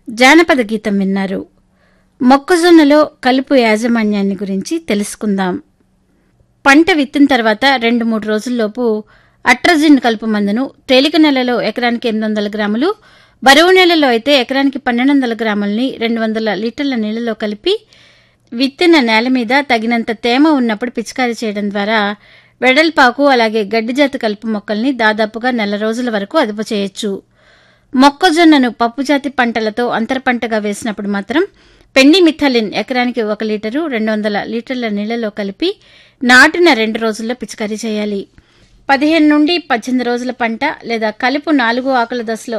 జానపద గీతం విన్నారు మొక్కజొన్నలో కలుపు యాజమాన్యాన్ని గురించి తెలుసుకుందాం పంట విత్తిన తర్వాత రెండు మూడు రోజుల్లోపు అట్రజిన్ కలుపు మందును తేలిక నెలలో ఎకరానికి ఎనిమిది వందల గ్రాములు బరువు నెలలో అయితే ఎకరానికి పన్నెండు వందల గ్రాములని రెండు వందల లీటర్ల నీళ్లలో కలిపి విత్తిన నేల మీద తగినంత తేమ ఉన్నప్పుడు పిచికారీ చేయడం ద్వారా వెడల్పాకు అలాగే గడ్డి జాతి కలుపు మొక్కల్ని దాదాపుగా నెల రోజుల వరకు అదుపు చేయొచ్చు మొక్కజొన్నను పప్పుజాతి పంటలతో అంతర పంటగా వేసినప్పుడు మాత్రం పెండి మిథలిన్ ఎకరానికి ఒక లీటరు రెండు వందల లీటర్ల నీళ్లలో కలిపి నాటిన రెండు రోజుల్లో పిచికారీ చేయాలి పదిహేను నుండి పద్దెనిమిది రోజుల పంట లేదా కలుపు నాలుగు ఆకుల దశలో